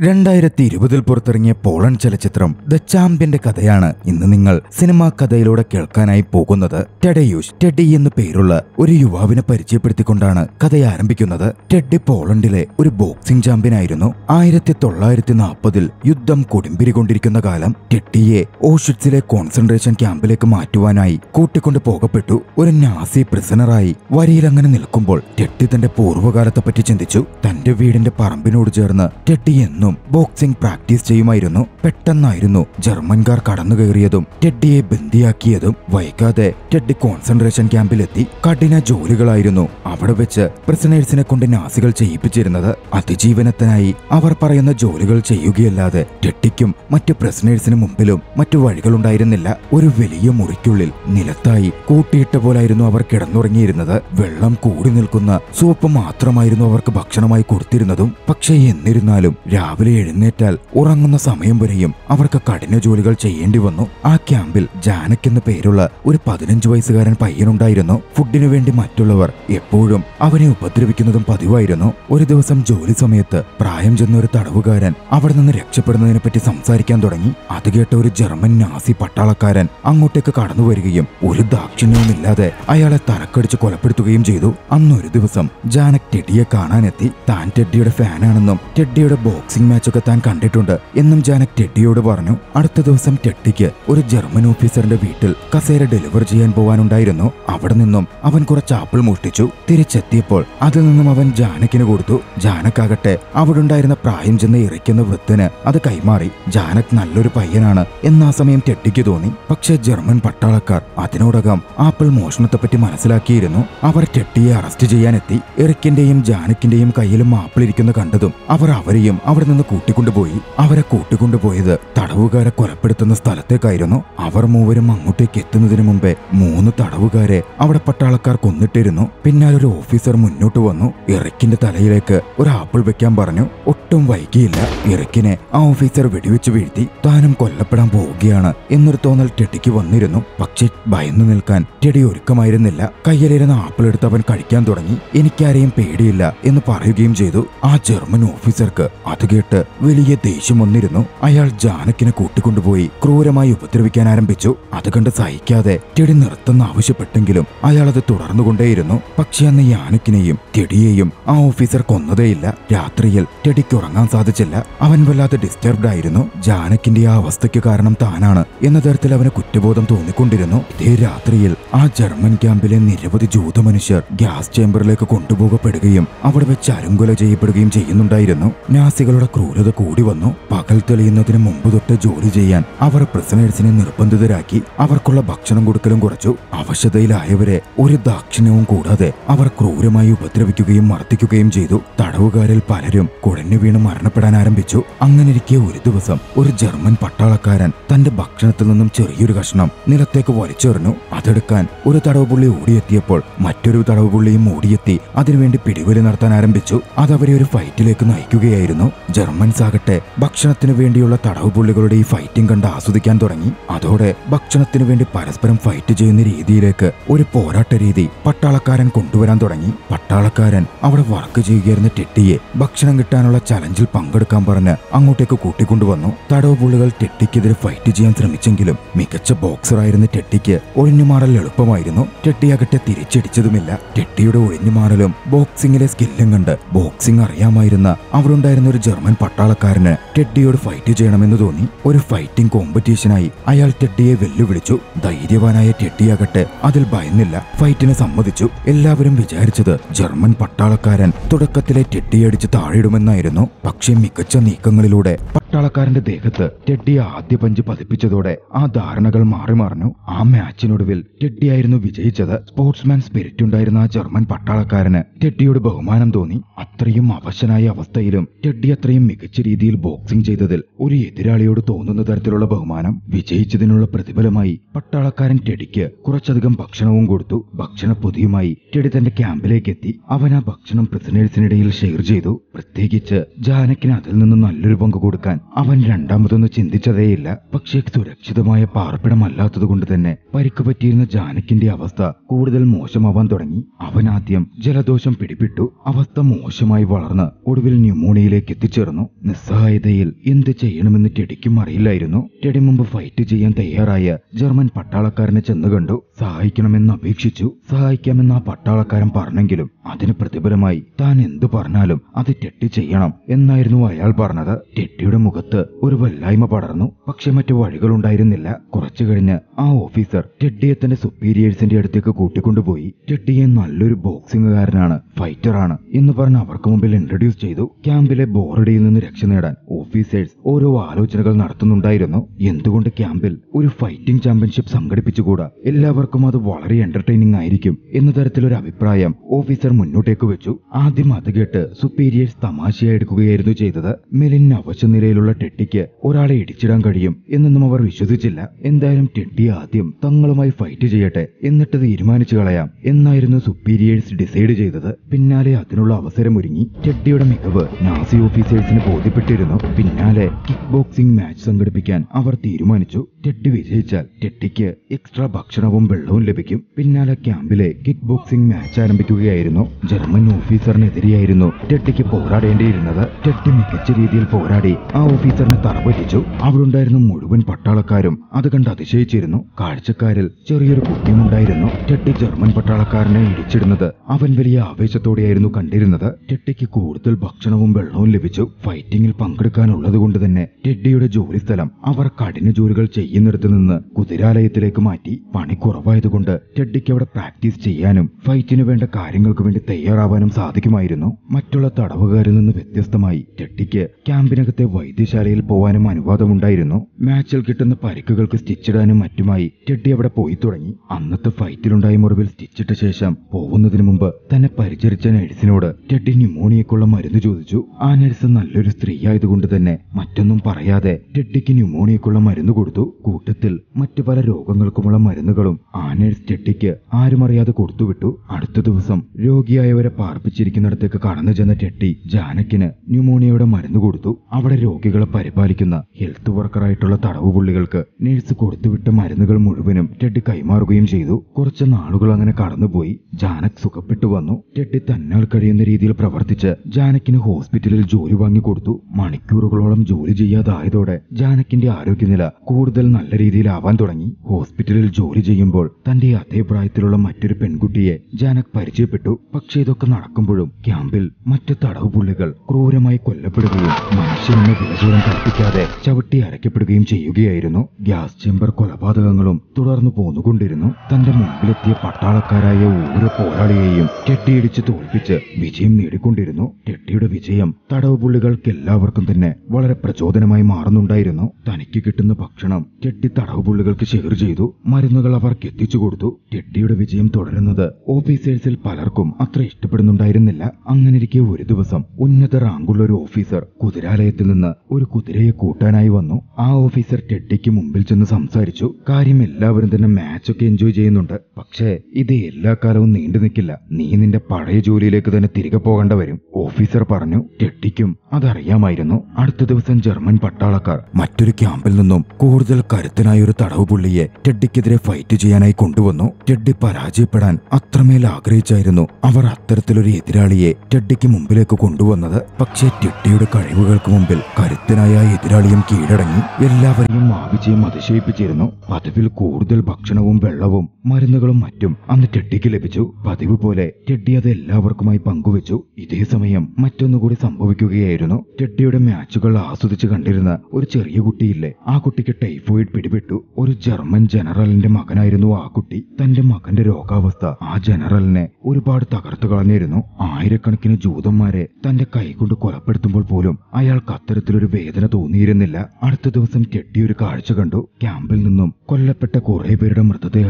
രണ്ടായിരത്തി ഇരുപതിൽ പുറത്തിറങ്ങിയ പോളണ്ട് ചലച്ചിത്രം ദ ചാമ്പ്യന്റെ കഥയാണ് ഇന്ന് നിങ്ങൾ സിനിമാ കഥയിലൂടെ കേൾക്കാനായി പോകുന്നത് ടെഡയൂഷ് ടെഡി എന്ന് പേരുള്ള ഒരു യുവാവിനെ പരിചയപ്പെടുത്തിക്കൊണ്ടാണ് കഥ ആരംഭിക്കുന്നത് ടെഡി പോളണ്ടിലെ ഒരു ബോക്സിംഗ് ചാമ്പ്യനായിരുന്നു ആയിരത്തി തൊള്ളായിരത്തി നാൽപ്പതിൽ യുദ്ധം കൊടുമ്പിരി കൊണ്ടിരിക്കുന്ന കാലം ടെഡിയെ ഓഷിറ്റ്സിലെ കോൺസെൻട്രേഷൻ ക്യാമ്പിലേക്ക് മാറ്റുവാനായി കൂട്ടിക്കൊണ്ടു പോകപ്പെട്ടു ഒരു നാസി പ്രിസണറായി വരിയിലങ്ങനെ നിൽക്കുമ്പോൾ ടെഡി തന്റെ പൂർവ്വകാലത്തെപ്പറ്റി ചിന്തിച്ചു തന്റെ വീടിന്റെ പറമ്പിനോട് ചേർന്ന് ടെഡി എന്നും ബോക്സിംഗ് പ്രാക്ടീസ് ചെയ്യുമായിരുന്നു പെട്ടെന്നായിരുന്നു ജർമ്മൻകാർ കടന്നു കയറിയതും ടെഡിയെ ബന്ദിയാക്കിയതും വൈകാതെ ടെഡി കോൺസെൻട്രേഷൻ ക്യാമ്പിലെത്തി കഠിന ജോലികളായിരുന്നു അവിടെ വെച്ച് പ്രിസണേഴ്സിനെ കൊണ്ട് നാസികൾ ചെയ്യിപ്പിച്ചിരുന്നത് അതിജീവനത്തിനായി അവർ പറയുന്ന ജോലികൾ ചെയ്യുകയല്ലാതെ ടെഡിക്കും മറ്റു പ്രിസണേഴ്സിന് മുമ്പിലും മറ്റു വഴികളുണ്ടായിരുന്നില്ല ഒരു വലിയ മുറിക്കുള്ളിൽ നിലത്തായി കൂട്ടിയിട്ട പോലായിരുന്നു അവർ കിടന്നുറങ്ങിയിരുന്നത് വെള്ളം കൂടി നിൽക്കുന്ന സൂപ്പ് മാത്രമായിരുന്നു അവർക്ക് ഭക്ഷണമായി കൊടുത്തിരുന്നതും പക്ഷേ എന്നിരുന്നാലും രാവിലെ എഴുന്നേറ്റാൽ ഉറങ്ങുന്ന സമയം വരെയും അവർക്ക് കഠിന ജോലികൾ ചെയ്യേണ്ടി വന്നു ആ ക്യാമ്പിൽ ജാനക് എന്ന പേരുള്ള ഒരു പതിനഞ്ച് വയസ്സുകാരൻ പയ്യനുണ്ടായിരുന്നു ഫുഡിനു വേണ്ടി മറ്റുള്ളവർ എപ്പോഴും അവനെ ഉപദ്രവിക്കുന്നതും പതിവായിരുന്നു ഒരു ദിവസം ജോലി സമയത്ത് പ്രായം ചെന്ന ഒരു തടവുകാരൻ അവിടെ നിന്ന് രക്ഷപ്പെടുന്നതിനെ പറ്റി സംസാരിക്കാൻ തുടങ്ങി അത് കേട്ട ഒരു ജർമ്മൻ നാസി പട്ടാളക്കാരൻ അങ്ങോട്ടേക്ക് കടന്നു വരികയും ഒരു ദാക്ഷിണ്യവുമില്ലാതെ അയാളെ തലക്കടിച്ച് കൊലപ്പെടുത്തുകയും ചെയ്തു അന്നൊരു ദിവസം ജാനക് ടെഡിയെ കാണാനെത്തി താൻ ടെഡിയുടെ ഫാനാണെന്നും ടെഡിയുടെ ബോക്സിംഗ് മാച്ചൊക്കെ താൻ കണ്ടിട്ടുണ്ട് എന്നും ജാനക് ടെഡിയോട് പറഞ്ഞു അടുത്ത ദിവസം ടെഡിക്ക് ഒരു ജർമ്മൻ ഓഫീസറിന്റെ വീട്ടിൽ കസേര ഡെലിവർ ചെയ്യാൻ പോവാനുണ്ടായിരുന്നു അവിടെ നിന്നും അവൻ കുറച്ച് ആപ്പിൾ മോഷ്ടിച്ചു തിരിച്ചെത്തിയപ്പോൾ അതിൽ നിന്നും അവൻ ജാനകിന് കൊടുത്തു ജാനക്കാകട്ടെ അവിടെ ഉണ്ടായിരുന്ന പ്രായം ചെന്ന് ഇറയ്ക്കുന്ന വൃദ്ധന് അത് കൈമാറി ജാനക് നല്ലൊരു പയ്യനാണ് എന്ന് ആ സമയം ടെഡിക്ക് തോന്നി പക്ഷേ ജർമ്മൻ പട്ടാളക്കാർ അതിനോടകം ആപ്പിൾ മോഷണത്തെപ്പറ്റി മനസ്സിലാക്കിയിരുന്നു അവർ ടെഡിയെ അറസ്റ്റ് ചെയ്യാനെത്തി എറിക്കിന്റെയും ജാനക്കിന്റെയും കയ്യിലും ആപ്പിൾ ഇരിക്കുന്ന കണ്ടതും അവർ അവരെയും അവിടെ നിന്ന് കൂട്ടിക്കൊണ്ടുപോയി അവരെ കൂട്ടിക്കൊണ്ടുപോയത് തടവുകാരെ കൊലപ്പെടുത്തുന്ന സ്ഥലത്തേക്കായിരുന്നു അവർ മൂവരും അങ്ങോട്ടേക്ക് എത്തുന്നതിന് മുമ്പേ മൂന്ന് തടവുകാരെ അവിടെ പട്ടാളക്കാർ കൊന്നിട്ടിരുന്നു പിന്നാലെ ഒരു ഓഫീസർ മുന്നോട്ട് വന്നു ഇറക്കിന്റെ തലയിലേക്ക് ഒരു ആപ്പിൾ വെക്കാൻ പറഞ്ഞു ഒട്ടും വൈകിയില്ല ഇറക്കിനെ ആ ഓഫീസർ വെടിവെച്ച് വീഴ്ത്തി താനും കൊല്ലപ്പെടാൻ പോവുകയാണ് എന്നൊരു തോന്നൽ ടെഡിക്ക് വന്നിരുന്നു പക്ഷേ ഭയന്നു നിൽക്കാൻ ടെഡി ഒരുക്കമായിരുന്നില്ല കയ്യിലിരുന്ന ആപ്പിൾ എടുത്ത് അവൻ കഴിക്കാൻ തുടങ്ങി എനിക്കാരെയും പേടിയില്ല എന്ന് പറയുകയും ചെയ്തു ആ ജർമ്മൻ ഓഫീസർക്ക് അത് കേട്ട് വലിയ ദേഷ്യം വന്നിരുന്നു അയാൾ ജാനക്കിനെ കൂട്ടിക്കൊണ്ടുപോയി ക്രൂരമായി ഉപദ്രവിക്കാൻ ആരംഭിച്ചു അത് കണ്ട് സഹിക്കാതെ ടെഡി നിർത്തുന്ന ആവശ്യപ്പെട്ടെങ്കിലും അയാൾ അത് തുടർന്നുകൊണ്ടേയിരുന്നു പക്ഷേ അന്ന് യാനക്കിനെയും ടെഡിയെയും ആ ഓഫീസർ കൊന്നതേയില്ല രാത്രിയിൽ ടെഡിക്ക് ഉറങ്ങാൻ സാധിച്ചില്ല അവൻ വല്ലാതെ ഡിസ്റ്റർബ്ഡ് ആയിരുന്നു ജാനക്കിന്റെ ആ അവസ്ഥയ്ക്ക് കാരണം താനാണ് എന്ന തരത്തിൽ അവന് കുറ്റബോധം തോന്നിക്കൊണ്ടിരുന്നു ഇതേ രാത്രിയിൽ ആ ജർമ്മൻ ക്യാമ്പിലെ നിരവധി ജൂത മനുഷ്യർ ഗ്യാസ് ചേംബറിലേക്ക് കൊണ്ടുപോകപ്പെടുകയും അവിടെ വെച്ച് അരുങ്കൊല ചെയ്യപ്പെടുകയും ചെയ്യുന്നുണ്ടായിരുന്നു നാസികളുടെ ക്രൂരത കൂടി വന്നു പകൽ തെളിയുന്നതിന് മുമ്പ് തൊട്ട് ജോലി ചെയ്യാൻ അവർ പ്രിസണേഴ്സിനെ നിർബന്ധിതരാക്കി അവർക്കുള്ള ഭക്ഷണം കൊടുക്കലും കുറച്ചു അവശതയിലായവരെ ഒരു ദാക്ഷിണ്യവും കൂടാതെ അവർ ക്രൂരമായി ഉപദ്രവിക്കുകയും മർദ്ദിക്കുകയും ചെയ്തു തടവുകാരിൽ പലരും കുഴഞ്ഞു വീണ് മരണപ്പെടാൻ ആരംഭിച്ചു അങ്ങനെയിരിക്കെ ഒരു ദിവസം ഒരു ജർമ്മൻ പട്ടാളക്കാരൻ തന്റെ ഭക്ഷണത്തിൽ നിന്നും ചെറിയൊരു കഷ്ണം നിലത്തേക്ക് വലിച്ചെറിഞ്ഞു അതെടുക്കാൻ ഒരു തടവുപുള്ളി ഓടിയെത്തിയപ്പോൾ മറ്റൊരു തടവുപുള്ളിയും ഓടിയെത്തി അതിനുവേണ്ടി പിടിവലി നടത്താൻ ആരംഭിച്ചു അതവരെ ഒരു ഫൈറ്റിലേക്ക് നയിക്കുകയായിരുന്നു ജർമ്മൻസ് ആകട്ടെ ഭക്ഷണത്തിനു വേണ്ടിയുള്ള തടവുപുള്ളികളുടെ ഈ ഫൈറ്റിംഗ് കണ്ട് ആസ്വദിക്കാൻ തുടങ്ങി അതോടെ ഭക്ഷണത്തിനു വേണ്ടി പരസ്പരം ഫൈറ്റ് ചെയ്യുന്ന രീതിയിലേക്ക് ഒരു പോരാട്ട രീതി പട്ടാളക്കാരൻ കൊണ്ടുവരാൻ തുടങ്ങി പട്ടാളക്കാരൻ അവിടെ വർക്ക് ചെയ്യുകയായിരുന്ന ടെട്ടിയെ ഭക്ഷണം കിട്ടാനുള്ള ചലഞ്ചിൽ പങ്കെടുക്കാൻ പറഞ്ഞ് അങ്ങോട്ടേക്ക് കൂട്ടിക്കൊണ്ടുവന്നു തടവുപുള്ളികൾ ടെട്ടിക്കെതിരെ ഫൈറ്റ് ചെയ്യാൻ ശ്രമിച്ചെങ്കിലും മികച്ച ബോക്സറായിരുന്ന ടെട്ടിക്ക് ഒഴിഞ്ഞുമാറൽ എളുപ്പമായിരുന്നു ടെട്ടിയാകട്ടെ തിരിച്ചടിച്ചതുമില്ല ടെട്ടിയുടെ ഒഴിഞ്ഞുമാറലും ബോക്സിംഗിലെ സ്കില്ലും കണ്ട് ബോക്സിംഗ് അറിയാമായിരുന്ന അവിടെ ഉണ്ടായിരുന്ന ഒരു ജർമ്മൻ പട്ടാളക്കാരന് ടെഡിയോട് ഫൈറ്റ് ചെയ്യണമെന്ന് തോന്നി ഒരു ഫൈറ്റിംഗ് കോമ്പറ്റീഷനായി അയാൾ ടെഡിയെ വെല്ലുവിളിച്ചു ധൈര്യവാനായ ടെഡിയാകട്ടെ അതിൽ ഭയന്നില്ല ഫൈറ്റിന് സമ്മതിച്ചു എല്ലാവരും വിചാരിച്ചത് ജർമ്മൻ പട്ടാളക്കാരൻ തുടക്കത്തിലെ ടെഡിയടിച്ച് താഴെയിടുമെന്നായിരുന്നു പക്ഷേ മികച്ച നീക്കങ്ങളിലൂടെ പട്ടാളക്കാരന്റെ ദേഹത്ത് ടെഡി ആദ്യ പഞ്ച് പതിപ്പിച്ചതോടെ ആ ധാരണകൾ മാറി മറിഞ്ഞു ആ മാച്ചിനൊടുവിൽ ടെഡിയായിരുന്നു വിജയിച്ചത് സ്പോർട്സ്മാൻ സ്പിരിറ്റ് ഉണ്ടായിരുന്ന ആ ജർമ്മൻ പട്ടാളക്കാരന് ടെഡിയോട് ബഹുമാനം തോന്നി അത്രയും അവശനായ അവസ്ഥയിലും ടെഡി അത്രയും മികച്ച രീതിയിൽ ബോക്സിംഗ് ചെയ്തതിൽ ഒരു ഒരു എതിരാളിയോട് തോന്നുന്ന തരത്തിലുള്ള ബഹുമാനം വിജയിച്ചതിനുള്ള പ്രതിഫലമായി പട്ടാളക്കാരൻ ടെഡിക്ക് കുറച്ചധികം ഭക്ഷണവും കൊടുത്തു ഭക്ഷണ പൊതിയുമായി ടെഡി തന്റെ ക്യാമ്പിലേക്ക് എത്തി അവൻ ആ ഭക്ഷണം പ്രിസണേഴ്സിനിടയിൽ ഷെയർ ചെയ്തു പ്രത്യേകിച്ച് ജാനക്കിന് അതിൽ നിന്ന് നല്ലൊരു പങ്ക് കൊടുക്കാൻ അവൻ രണ്ടാമതൊന്നും ചിന്തിച്ചതേയില്ല പക്ഷേ സുരക്ഷിതമായ പാർപ്പിടമല്ലാത്തതുകൊണ്ട് തന്നെ പരിക്ക് പറ്റിയിരുന്ന ജാനക്കിന്റെ അവസ്ഥ കൂടുതൽ മോശമാവാൻ തുടങ്ങി അവൻ ആദ്യം ജലദോഷം പിടിപെട്ടു അവസ്ഥ മോശമായി വളർന്ന് ഒടുവിൽ ന്യൂമോണിയയിലേക്ക് എത്തിച്ചേർന്നു നിസ്സഹായതയിൽ എന്ത് ചെയ്യണമെന്ന് ടെഡിക്കും അറിയില്ലായിരുന്നു ടെഡി മുമ്പ് ഫൈറ്റ് ചെയ്യാൻ തയ്യാറായ ജർമ്മൻ പട്ടാളക്കാരനെ ചെന്ന് കണ്ടു സഹായിക്കണമെന്ന് അപേക്ഷിച്ചു സഹായിക്കാമെന്ന് ആ പട്ടാളക്കാരൻ പറഞ്ഞെങ്കിലും അതിന് പ്രതിഫലമായി താൻ എന്തു പറഞ്ഞാലും അത് ടെട്ടി ചെയ്യണം എന്നായിരുന്നു അയാൾ പറഞ്ഞത് ടെട്ടിയുടെ മുഖത്ത് ഒരു വല്ലായ്മ പടർന്നു പക്ഷെ മറ്റു വഴികളുണ്ടായിരുന്നില്ല കുറച്ചു കഴിഞ്ഞ് ആ ഓഫീസർ ടെഡിയെ തന്റെ സുപ്പീരിയേഴ്സിന്റെ അടുത്തേക്ക് കൂട്ടിക്കൊണ്ടുപോയി ടെഡിയെ നല്ലൊരു ബോക്സിംഗുകാരനാണ് ഫൈറ്ററാണ് എന്ന് പറഞ്ഞ് അവർക്ക് മുമ്പിൽ ഇൻട്രൊഡ്യൂസ് ചെയ്തു ക്യാമ്പിലെ ബോറടിയിൽ നിന്ന് രക്ഷ നേടാൻ ഓഫീസേഴ്സ് ഓരോ ആലോചനകൾ നടത്തുന്നുണ്ടായിരുന്നു എന്തുകൊണ്ട് ക്യാമ്പിൽ ഒരു ഫൈറ്റിംഗ് ചാമ്പ്യൻഷിപ്പ് സംഘടിപ്പിച്ചുകൂടാ എല്ലാവർക്കും അത് വളരെ എന്റർടൈനിങ് ആയിരിക്കും എന്ന തരത്തിലൊരു അഭിപ്രായം ഓഫീസർ മുന്നോട്ടേക്ക് വെച്ചു ആദ്യം അത് കേട്ട് സുപ്പീരിയേഴ്സ് തമാശയായി എടുക്കുകയായിരുന്നു ചെയ്തത് മെലിൻ അവശ നിലയിലുള്ള ടെട്ടിക്ക് ഒരാളെ ഇടിച്ചിടാൻ കഴിയും എന്നൊന്നും അവർ വിശ്വസിച്ചില്ല എന്തായാലും ടെട്ടി ആദ്യം തങ്ങളുമായി ഫൈറ്റ് ചെയ്യട്ടെ എന്നിട്ട് തീരുമാനിച്ചു കളയാം എന്നായിരുന്നു സുപ്പീരിയേഴ്സ് ഡിസൈഡ് ചെയ്തത് പിന്നാലെ അതിനുള്ള അവസരം ഒരുങ്ങി ടെഡിയുടെ മികവ് നാസി ഓഫീസേഴ്സിന് ബോധ്യപ്പെട്ടിരുന്നു പിന്നാലെ കിക്ക് ബോക്സിംഗ് മാച്ച് സംഘടിപ്പിക്കാൻ അവർ തീരുമാനിച്ചു ടെഡി വിജയിച്ചാൽ ടെഡിക്ക് എക്സ്ട്രാ ഭക്ഷണവും വെള്ളവും ലഭിക്കും പിന്നാലെ ക്യാമ്പിലെ കിക്ക് ബോക്സിംഗ് മാച്ച് ആരംഭിക്കുകയായിരുന്നു ജർമ്മൻ ഓഫീസറിനെതിരെയായിരുന്നു ടെഡിക്ക് പോരാടേണ്ടിയിരുന്നത് ടെഡി മികച്ച രീതിയിൽ പോരാടി ആ ഓഫീസറിനെ തറപറ്റിച്ചു അവിടുണ്ടായിരുന്ന മുഴുവൻ പട്ടാളക്കാരും അത് കണ്ട് അതിശയിച്ചിരുന്നു കാഴ്ചക്കാരിൽ ചെറിയൊരു കുട്ടിയുമുണ്ടായിരുന്നു ടെഡി ജർമ്മൻ പട്ടാളക്കാരനെ ഇടിച്ചിടുന്നത് അവൻ വലിയ ആവേശത്തോടെയായിരുന്നു കണ്ടിരുന്നത് ടെഡിക്ക് കൂടുതൽ ഭക്ഷണവും വെള്ളവും ലഭിച്ചു ഫൈറ്റിംഗിൽ പങ്കെടുക്കാനുള്ളത് കൊണ്ട് തന്നെ ടെഡിയുടെ ജോലിസ്ഥലം അവർ കഠിന ജോലികൾ ചെയ്യുന്നിടത്ത് നിന്ന് കുതിരാലയത്തിലേക്ക് മാറ്റി പണി കുറവായതുകൊണ്ട് ടെഡിക്ക് അവിടെ പ്രാക്ടീസ് ചെയ്യാനും ഫൈറ്റിന് വേണ്ട കാര്യങ്ങൾക്ക് വേണ്ടി തയ്യാറാവാനും സാധിക്കുമായിരുന്നു മറ്റുള്ള തടവുകാരിൽ നിന്ന് വ്യത്യസ്തമായി ടെഡിക്ക് ക്യാമ്പിനകത്തെ വൈദ്യശാലയിൽ പോവാനും അനുവാദമുണ്ടായിരുന്നു മാച്ചിൽ കിട്ടുന്ന പരിക്കുകൾക്ക് സ്റ്റിച്ചിടാനും മറ്റുമായി ടെഡി അവിടെ പോയി തുടങ്ങി അന്നത്തെ ഫൈറ്റിലുണ്ടായ മുറിവിൽ സ്റ്റിച്ചിട്ട ശേഷം പോകുന്നതിന് മുമ്പ് തന്നെ പരിചരിച്ച നഴ്സിനോട് ടെഡി ന്യൂമോണിയക്കുള്ള മരുന്ന് ചോദിച്ചു ആ നഴ്സ് നല്ലൊരു സ്ത്രീ ആയതുകൊണ്ട് തന്നെ മറ്റൊന്നും പറയാതെ ടെഡിക്ക് ന്യൂമോണിയക്കുള്ള മരുന്ന് കൊടുത്തു കൂട്ടത്തിൽ മറ്റു പല രോഗങ്ങൾക്കുമുള്ള മരുന്നുകളും ആ നഴ്സ് ടെഡിക്ക് ആരും അറിയാതെ കൊടുത്തുവിട്ടു അടുത്ത ദിവസം രോഗിയായവരെ പാർപ്പിച്ചിരിക്കുന്നിടത്തേക്ക് കടന്നു ചെന്ന ടെട്ടി ജാനക്കിന് ന്യൂമോണിയയുടെ മരുന്ന് കൊടുത്തു അവിടെ രോഗികളെ പരിപാലിക്കുന്ന ഹെൽത്ത് വർക്കറായിട്ടുള്ള തടവ് പുള്ളികൾക്ക് നഴ്സ് കൊടുത്തുവിട്ട മരുന്നുകൾ മുഴുവനും ടെഡി കൈമാറുകയും ചെയ്തു കുറച്ച് നാളുകൾ അങ്ങനെ കടന്നുപോയി ജാനക് സുഖപ്പെട്ടു വന്നു ടെഡി തന്നാൽ കഴിയുന്ന രീതിയിൽ പ്രവർത്തിച്ച് ജാനക്കിന് ഹോസ്പിറ്റലിൽ ജോലി വാങ്ങിക്കൊടുത്തു മണിക്കൂറുകളോളം ജോലി ചെയ്യാതായതോടെ ജാനക്കിന്റെ ആരോഗ്യനില കൂടുതൽ നല്ല രീതിയിലാവാൻ തുടങ്ങി ഹോസ്പിറ്റലിൽ ജോലി ചെയ്യുമ്പോൾ തന്റെ അതേ പ്രായത്തിലുള്ള മറ്റൊരു പെൺകുട്ടിയെ ജാനക് പരിചയപ്പെട്ടു പക്ഷേ ഇതൊക്കെ നടക്കുമ്പോഴും ക്യാമ്പിൽ മറ്റു തടവ് പുള്ളികൾ ക്രൂരമായി കൊല്ലപ്പെടുകയും മനുഷ്യനെന്ന വിലചൂരം കൽപ്പിക്കാതെ ചവിട്ടി അരയ്ക്കപ്പെടുകയും ചെയ്യുകയായിരുന്നു ഗ്യാസ് ചേമ്പർ കൊലപാതകങ്ങളും തുടർന്നു പോന്നുകൊണ്ടിരുന്നു തന്റെ മുമ്പിലെത്തിയ പട്ടാളക്കാരായ ഓരോ പോരാളിയെയും കെട്ടിയിടിച്ച് തോൽപ്പിച്ച് വിജയം നേടിക്കൊണ്ടിരുന്നു ടെട്ടിയുടെ വിജയം തടവ് പുള്ളികൾക്ക് എല്ലാവർക്കും തന്നെ വളരെ പ്രചോദനമായി മാറുന്നുണ്ടായിരുന്നു തനിക്ക് കിട്ടുന്ന ഭക്ഷണം ടെട്ടി തടവ് പുള്ളികൾക്ക് ഷെയർ ചെയ്തു മരുന്നുകൾ അവർക്ക് എത്തിച്ചു കൊടുത്തു ടെട്ടിയുടെ വിജയം തുടരുന്നത് ഓഫീസേഴ്സിൽ പലർക്കും അത്ര ഇഷ്ടപ്പെടുന്നുണ്ടായിരുന്നില്ല അങ്ങനെയിരിക്കെ ഒരു ദിവസം ഉന്നത റാങ്കുള്ള ഒരു ഓഫീസർ കുതിരാലയത്തിൽ നിന്ന് ഒരു കുതിരയെ കൂട്ടാനായി വന്നു ആ ഓഫീസർ ടെട്ടിക്ക് മുമ്പിൽ ചെന്ന് സംസാരിച്ചു കാര്യം എല്ലാവരും തന്നെ മാച്ചൊക്കെ എൻജോയ് ചെയ്യുന്നുണ്ട് പക്ഷേ ഇത് എല്ലാ കാലവും നീണ്ടു നിൽക്കില്ല നീ നിന്റെ പഴയ ജോലിയിലേക്ക് തന്നെ തിരികെ പോകേണ്ട വരും ഓഫീസർ പറഞ്ഞു ടെട്ടിക്കും അതറിയാമായിരുന്നു അടുത്ത ദിവസം ജർമ്മൻ പട്ടാളക്കാർ മറ്റൊരു ക്യാമ്പിൽ നിന്നും കൂടുതൽ കരുത്തനായ ഒരു തടവ് പുള്ളിയെ ടെഡിക്കെതിരെ ഫൈറ്റ് ചെയ്യാനായി കൊണ്ടുവന്നു ടെഡി പരാജയപ്പെടാൻ അത്രമേൽ ആഗ്രഹിച്ചായിരുന്നു അവർ അത്തരത്തിലൊരു എതിരാളിയെ ടെഡിക്ക് മുമ്പിലേക്ക് കൊണ്ടുവന്നത് പക്ഷേ ടെഡിയുടെ കഴിവുകൾക്ക് മുമ്പിൽ കരുത്തനായ ആ എതിരാളിയും കീഴടങ്ങി എല്ലാവരെയും ആ വിജയം അതിശയിപ്പിച്ചിരുന്നു പതിവിൽ കൂടുതൽ ഭക്ഷണവും വെള്ളവും മരുന്നുകളും മറ്റും അന്ന് ടെഡിക്ക് ലഭിച്ചു പതിവ് പോലെ ടെഡി അത് എല്ലാവർക്കുമായി പങ്കുവച്ചു ഇതേ സമയം മറ്റൊന്നുകൂടി സംഭവിക്കുകയായിരുന്നു ടെഡിയുടെ മാച്ചുകൾ ആസ്വദിച്ച് കണ്ടിരുന്ന ഒരു ചെറിയ കുട്ടിയില്ലേ ആ കുട്ടിക്ക് ടൈഫോയിഡ് പിടിപെട്ടു ഒരു ജർമ്മൻ ജനറലിന്റെ മകനായിരുന്നു ആ കുട്ടി തന്റെ മകന്റെ രോഗാവസ്ഥ ആ ജനറലിനെ ഒരുപാട് തകർത്തു കളഞ്ഞിരുന്നു ആയിരക്കണക്കിന് ജൂതന്മാരെ തന്റെ കൈകൊണ്ട് കൊലപ്പെടുത്തുമ്പോൾ പോലും അയാൾക്ക് അത്തരത്തിലൊരു വേദന തോന്നിയിരുന്നില്ല അടുത്ത ദിവസം ടെഡി ഒരു കാഴ്ച കണ്ടു ക്യാമ്പിൽ നിന്നും കൊല്ലപ്പെട്ട കുറെ പേരുടെ മൃതദേഹങ്ങൾ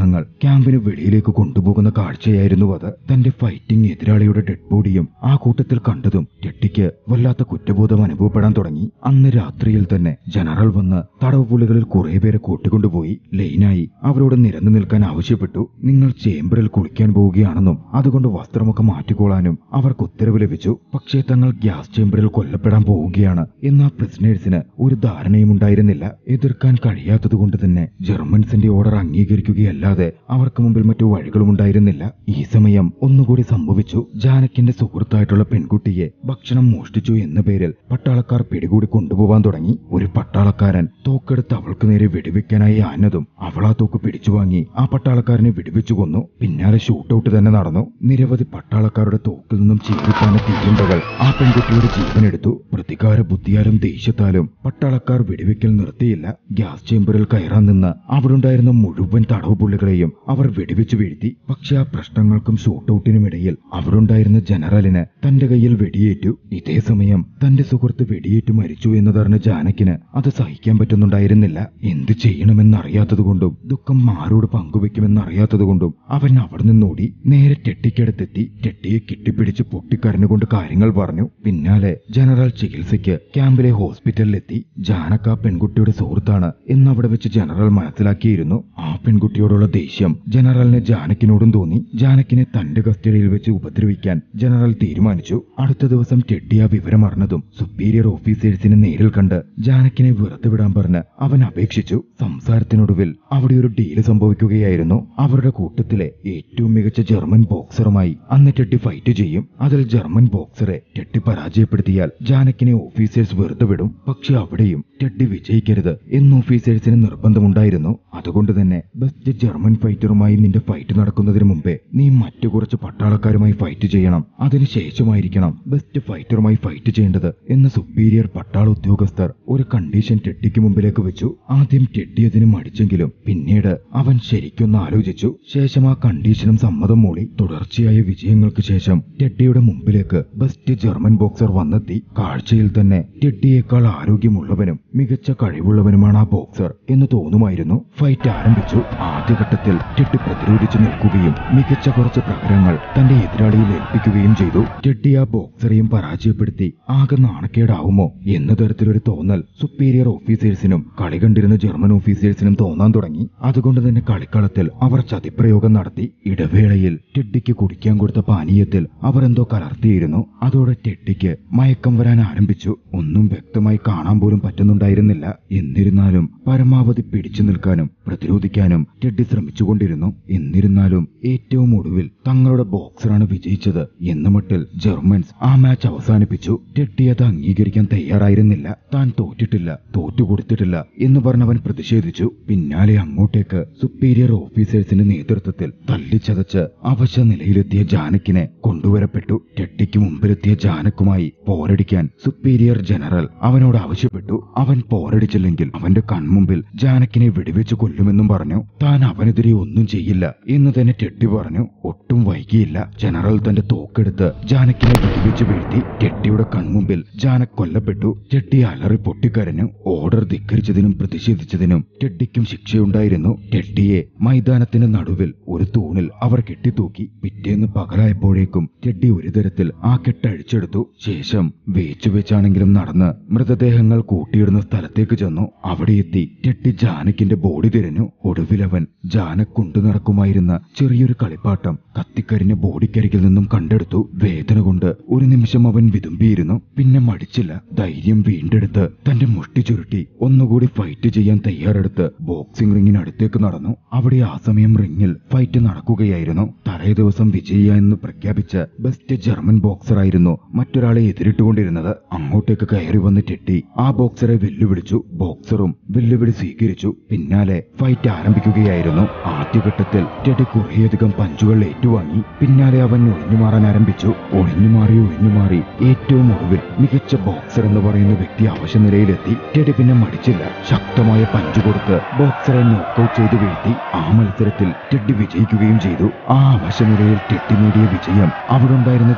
ക്യാമ്പിന് വെളിയിലേക്ക് കൊണ്ടുപോകുന്ന കാഴ്ചയായിരുന്നു അത് തന്റെ ഫൈറ്റിംഗ് എതിരാളിയുടെ ഡെഡ് ബോഡിയും ആ കൂട്ടത്തിൽ കണ്ടതും ടെട്ടിക്ക് വല്ലാത്ത കുറ്റബോധം അനുഭവപ്പെടാൻ തുടങ്ങി അന്ന് രാത്രിയിൽ തന്നെ ജനറൽ വന്ന് തടവുപുള്ളികളിൽ കുറെ പേരെ കൂട്ടിക്കൊണ്ടുപോയി ലൈനായി അവരോട് നിരന്നു നിൽക്കാൻ ആവശ്യപ്പെട്ടു നിങ്ങൾ ചേംബറിൽ കുളിക്കാൻ പോവുകയാണെന്നും അതുകൊണ്ട് വസ്ത്രമൊക്കെ മാറ്റിക്കോളാനും അവർക്ക് ഉത്തരവ് ലഭിച്ചു പക്ഷേ തങ്ങൾ ഗ്യാസ് ചേംബറിൽ കൊല്ലപ്പെടാൻ പോവുകയാണ് എന്ന പ്രിസനേഴ്സിന് ഒരു ധാരണയും ഉണ്ടായിരുന്നില്ല എതിർക്കാൻ കഴിയാത്തതുകൊണ്ട് തന്നെ ജർമ്മൻസിന്റെ ഓർഡർ അംഗീകരിക്കുകയല്ലാതെ അവർക്ക് മുമ്പിൽ മറ്റു വഴികളും ഉണ്ടായിരുന്നില്ല ഈ സമയം ഒന്നുകൂടി സംഭവിച്ചു ജാനക്കിന്റെ സുഹൃത്തായിട്ടുള്ള പെൺകുട്ടിയെ ഭക്ഷണം മോഷ്ടിച്ചു എന്ന പേരിൽ പട്ടാളക്കാർ പിടികൂടി കൊണ്ടുപോവാൻ തുടങ്ങി ഒരു പട്ടാളക്കാരൻ തോക്കെടുത്ത് അവൾക്ക് നേരെ വെടിവെക്കാനായി ആഞ്ഞതും അവൾ ആ തോക്ക് പിടിച്ചു വാങ്ങി ആ പട്ടാളക്കാരനെ വെടിവെച്ചു കൊന്നു പിന്നാലെ ഷൂട്ടൌട്ട് തന്നെ നടന്നു നിരവധി പട്ടാളക്കാരുടെ തോക്കിൽ നിന്നും ചീറിപ്പാന തീരുണ്ടകൾ ആ പെൺകുട്ടിയുടെ ജീവനെടുത്തു പ്രതികാര ബുദ്ധിയാലും ദേഷ്യത്താലും പട്ടാളക്കാർ വെടിവെക്കൽ നിർത്തിയില്ല ഗ്യാസ് ചേമ്പറിൽ കയറാൻ നിന്ന് അവിടുണ്ടായിരുന്ന മുഴുവൻ തടവ് പുള്ളികളെയും അവർ വെടിവെച്ചു വീഴ്ത്തി പക്ഷെ ആ പ്രശ്നങ്ങൾക്കും ഷൂട്ടൌട്ടിനുമിടയിൽ അവിടുണ്ടായിരുന്ന ജനറലിന് തന്റെ കയ്യിൽ വെടിയേറ്റു ഇതേ സമയം തന്റെ സുഹൃത്ത് വെടിയേറ്റു മരിച്ചു എന്നതറിഞ്ഞ ജാനക്കിന് അത് സഹിക്കാൻ പറ്റുന്നുണ്ടായിരുന്നില്ല എന്ത് ചെയ്യണമെന്നറിയാത്തതുകൊണ്ടും ദുഃഖം ആരോട് പങ്കുവെക്കുമെന്നറിയാത്തതുകൊണ്ടും അവൻ അവിടെ നിന്നോടി നേരെ ടെട്ടിക്കടുത്തെത്തി ടെട്ടിയെ കെട്ടിപ്പിടിച്ച് പൊട്ടിക്കരഞ്ഞുകൊണ്ട് കാര്യങ്ങൾ പറഞ്ഞു പിന്നാലെ ജനറൽ ചികിത്സയ്ക്ക് ക്യാമ്പിലെ ഹോസ്പിറ്റലിലെത്തി ജാനക്ക ആ പെൺകുട്ടിയുടെ സുഹൃത്താണ് എന്നവിടെ വെച്ച് ജനറൽ മനസ്സിലാക്കിയിരുന്നു ആ പെൺകുട്ടിയോടുള്ള ദേഷ്യം ജനറലിന് ജാനക്കിനോടും തോന്നി ജാനക്കിനെ തന്റെ കസ്റ്റഡിയിൽ വെച്ച് ഉപദ്രവിക്കാൻ ജനറൽ തീരുമാനിച്ചു അടുത്ത ദിവസം ടെഡ്ഡി ആ വിവരം അറിഞ്ഞതും സുപ്പീരിയർ ഓഫീസേഴ്സിനെ നേരിൽ കണ്ട് ജാനക്കിനെ വെറുതെ വിടാൻ പറഞ്ഞ് അവൻ അപേക്ഷിച്ചു സംസാരത്തിനൊടുവിൽ അവിടെ ഒരു ഡീല് സംഭവിക്കുകയായിരുന്നു അവരുടെ കൂട്ടത്തിലെ ഏറ്റവും മികച്ച ജർമ്മൻ ബോക്സറുമായി അന്ന് ടെഡ്ഡി ഫൈറ്റ് ചെയ്യും അതിൽ ജർമ്മൻ ബോക്സറെ ടെഡ്ഡി പരാജയപ്പെടുത്തിയാൽ ജാനക്കിനെ ഓഫീസേഴ്സ് വെറുതെ വിടും പക്ഷെ അവിടെയും ടെഡ്ഡി വിജയിക്കരുത് എന്ന് ഓഫീസേഴ്സിന് നിർബന്ധമുണ്ടായിരുന്നു അതുകൊണ്ട് തന്നെ ബെസ്റ്റ് ജർമ്മൻ ഫൈറ്ററുമായി നിന്റെ ഫൈറ്റ് നടക്കുന്നതിന് മുമ്പേ നീ മറ്റു കുറച്ച് പട്ടാളക്കാരുമായി ഫൈറ്റ് ചെയ്യണം അതിനുശേഷമായിരിക്കണം ബെസ്റ്റ് ഫൈറ്ററുമായി ഫൈറ്റ് ചെയ്യേണ്ടത് എന്ന് സുപ്പീരിയർ പട്ടാള ഉദ്യോഗസ്ഥർ ഒരു കണ്ടീഷൻ ടെഡ്ഡിക്ക് മുമ്പിലേക്ക് വെച്ചു ആദ്യം ടെഡ്ഡി അതിന് മടിച്ചെങ്കിലും പിന്നീട് അവൻ ശരിക്കൊന്ന് ആലോചിച്ചു ശേഷം ആ കണ്ടീഷനും സമ്മതം മൂളി തുടർച്ചയായ വിജയങ്ങൾക്ക് ശേഷം ടെഡ്ഡിയുടെ മുമ്പിലേക്ക് ബെസ്റ്റ് ജർമ്മൻ ബോക്സർ വന്നെത്തി കാഴ്ചയിൽ തന്നെ ടെഡ്ഡിയേക്കാൾ ആരോഗ്യമുള്ളവനും മികച്ച കഴിവുള്ളവനുമാണ് ആ ബോക്സർ എന്ന് തോന്നുമായിരുന്നു ഫൈറ്റ് ആരംഭിച്ചു ആദ്യഘട്ടത്തിൽ ടെഡ്ഡി പ്രതിരോധിച്ചു നിൽക്കുകയും മികച്ച കുറച്ച് പ്രഹരങ്ങൾ തന്റെ എതിരാളിയിൽ ഏൽപ്പിക്കുകയും ചെയ്തു ടെഡ്ഡി ആ ബോക്സറെയും പരാജയപ്പെടുത്തി ആകെ നാണക്കേടാവുമോ എന്ന തരത്തിലൊരു തോന്നൽ സുപ്പീരിയർ ഓഫീസേഴ്സിനും കളി കണ്ടിരുന്ന ജർമ്മൻ ഓഫീസേഴ്സിനും തോന്നാൻ തുടങ്ങി അതുകൊണ്ട് തന്നെ കളിക്കളത്തിൽ അവർ ചതിപ്രയോഗം നടത്തി ഇടവേളയിൽ ടെഡ്ഡിക്ക് കുടിക്കാൻ കൊടുത്ത പാനീയത്തിൽ അവർ എന്തോ കലർത്തിയിരുന്നു അതോടെ ടെഡ്ഡിക്ക് മയക്കം വരാൻ ആരംഭിച്ചു ഒന്നും വ്യക്തമായി കാണാൻ പോലും പറ്റുന്നുണ്ടായിരുന്നില്ല എന്നിരുന്നാലും പരമാവധി പിടിച്ചു നിൽക്കാനും പ്രതിരോധിക്കാനും ടെഡ്ഡി ശ്രമിച്ചുകൊണ്ടിരുന്നു എന്നിരുന്നാലും ഏറ്റവും ഒടുവിൽ തങ്ങളുടെ ബോക്സറാണ് വിജയിച്ചത് എന്ന മട്ടിൽ ജർമ്മൻസ് ആ മാച്ച് അവസാനിപ്പിച്ചു ടെഡ്ഡി അത് അംഗീകരിക്കാൻ തയ്യാറായിരുന്നില്ല താൻ തോറ്റിട്ടില്ല തോറ്റു കൊടുത്തിട്ടില്ല എന്ന് പറഞ്ഞവൻ പ്രതിഷേധിച്ചു പിന്നാലെ അങ്ങോട്ടേക്ക് സുപ്പീരിയർ ഓഫീസേഴ്സിന്റെ നേതൃത്വത്തിൽ തല്ലിച്ചതച്ച് അവശ നിലയിലെത്തിയ ജാനക്കിനെ കൊണ്ടുവരപ്പെട്ടു ടെട്ടിക്ക് മുമ്പിലെത്തിയ ജാനക്കുമായി പോരടിക്കാൻ സുപ്പീരിയർ ജനറൽ അവനോട് ആവശ്യപ്പെട്ടു അവൻ പോരടിച്ചില്ലെങ്കിൽ അവന്റെ കൺമുമ്പിൽ ജാനക്കിനെ വെടിവെച്ച് കൊല്ലുമെന്നും പറഞ്ഞു താൻ അവനെതിരെ ഒന്നും ചെയ്യില്ല എന്ന് തന്നെ ടെട്ടി പറഞ്ഞു ഒട്ടും വൈകിയില്ല ജനറൽ തന്റെ തോക്കെടുത്ത് ജാനക്കിനെ വെടിവെച്ച് വീഴ്ത്തി ടെട്ടിയുടെ കൺമുമ്പിൽ ജാനക് കൊല്ലപ്പെട്ടു ടെട്ടി അലറി പൊട്ടിക്കരഞ്ഞു ഓർഡർ ധിക്കരിച്ചതിനും പ്രതിഷേധിച്ചതിനും ടെട്ടിക്കും ശിക്ഷയുണ്ടായിരുന്നു ടെട്ടിയെ മൈതാനത്തിന്റെ നടുവിൽ ഒരു തൂണിൽ അവർ കെട്ടിത്തൂക്കി പിറ്റേന്ന് പകലായപ്പോഴേക്കും ടെഡ്ഡി ഒരു തരത്തിൽ ആ കെട്ടഴിച്ചെടുത്തു ശേഷം വേച്ചു വെച്ചാണെങ്കിലും നടന്ന് മൃതദേഹങ്ങൾ കൂട്ടിയിടുന്ന സ്ഥലത്തേക്ക് ചെന്നു അവിടെ എത്തി ടെഡ്ഡി ജാനക്കിന്റെ ബോഡി തിരഞ്ഞു ഒടുവിലവൻ ജാനക് കൊണ്ടു നടക്കുമായിരുന്ന ചെറിയൊരു കളിപ്പാട്ടം കത്തിക്കരിഞ്ഞ ബോഡിക്കരികിൽ നിന്നും കണ്ടെടുത്തു വേദന കൊണ്ട് ഒരു നിമിഷം അവൻ വിതുമ്പിയിരുന്നു പിന്നെ മടിച്ചില്ല ധൈര്യം വീണ്ടെടുത്ത് തന്റെ മുഷ്ടി ചുരുട്ടി ഒന്നുകൂടി ഫൈറ്റ് ചെയ്യാൻ തയ്യാറെടുത്ത് ബോക്സിംഗ് റിങ്ങിനടുത്തേക്ക് നടന്നു അവിടെ ആ സമയം റിങ്ങിൽ ഫൈറ്റ് നടക്കുകയായിരുന്നു തലേ ദിവസം വിജയ എന്ന് പ്രഖ്യാപിച്ച ബെസ്റ്റ് ജർമ്മൻ ബോക്സറായിരുന്നു മറ്റൊരാളെ എതിരിട്ടുകൊണ്ടിരുന്നത് അങ്ങോട്ടേക്ക് കയറി വന്ന് ടെട്ടി ആ ബോക്സറെ വെല്ലുവിളിച്ചു ബോക്സറും വെല്ലുവിളി സ്വീകരിച്ചു പിന്നാലെ ഫൈറ്റ് ആരംഭിക്കുകയായിരുന്നു ആദ്യഘട്ടത്തിൽ ടെഡി കുറേയധികം പഞ്ചുകൾ ഏറ്റുവാങ്ങി പിന്നാലെ അവൻ ഒഴിഞ്ഞു മാറാൻ ആരംഭിച്ചു ഒഴിഞ്ഞു മാറി ഒഴിഞ്ഞു മാറി ഏറ്റവും ഒടുവിൽ മികച്ച ബോക്സർ എന്ന് പറയുന്ന വ്യക്തി അവശനിലയിലെത്തി ടെഡി പിന്നെ മടിച്ചില്ല ശക്തമായ പഞ്ച് കൊടുത്ത് ബോക്സറെ നോക്കൌട്ട് ചെയ്ത് വീഴ്ത്തി ആ മത്സരത്തിൽ ടെഡി വിജയിക്കുകയും ചെയ്തു ആ അവശനിലയിൽ ടെഡി നേടിയ വിജയം അവിടുണ്ടായിരുന്ന ജർമ്മൻ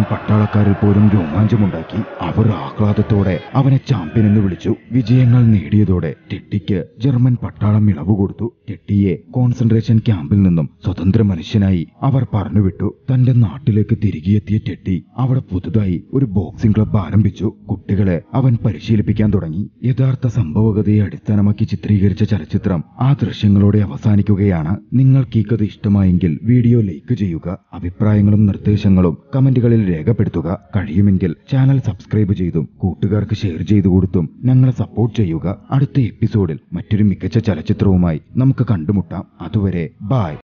പട്ടാളക്കാരിൽ പോലും രോമാഞ്ചമുണ്ടാക്കി അവർ ആഹ്ലാദത്തോടെ അവനെ ചാമ്പ്യൻ എന്ന് വിളിച്ചു വിജയങ്ങൾ നേടിയതോടെ ടെട്ടിക്ക് ജർമ്മൻ പട്ടാളം ഇളവ് കൊടുത്തു ടെട്ടിയെ കോൺസെൻട്രേഷൻ ക്യാമ്പിൽ നിന്നും സ്വതന്ത്ര മനുഷ്യനായി അവർ പറഞ്ഞുവിട്ടു തന്റെ നാട്ടിലേക്ക് തിരികെ എത്തിയ ടെട്ടി അവിടെ പുതുതായി ഒരു ബോക്സിംഗ് ക്ലബ്ബ് ആരംഭിച്ചു കുട്ടികളെ അവൻ പരിശീലിപ്പിക്കാൻ തുടങ്ങി യഥാർത്ഥ സംഭവകഥയെ അടിസ്ഥാനമാക്കി ചിത്രീകരിച്ച ചലച്ചിത്രം ആ ദൃശ്യങ്ങളോടെ അവസാനിക്കുകയാണ് നിങ്ങൾക്ക് ഈ കഥ ഇഷ്ടമായെങ്കിൽ വീഡിയോ ലൈക്ക് ചെയ്യുക അഭിപ്രായങ്ങളും നിർദ്ദേശങ്ങളും കമന്റുകളിൽ രേഖപ്പെടുത്തുക കഴിയുമെങ്കിൽ ചാനൽ സബ്സ്ക്രൈബ് ചെയ്തും കൂട്ടുകാർക്ക് ഷെയർ ചെയ്തു കൊടുത്തും ഞങ്ങളെ സപ്പോർട്ട് ചെയ്യുക അടുത്ത എപ്പിസോഡിൽ മറ്റൊരു മികച്ച ചലച്ചിത്രവുമായി നമുക്ക് കണ്ടുമുട്ടാം അതുവരെ ബായ്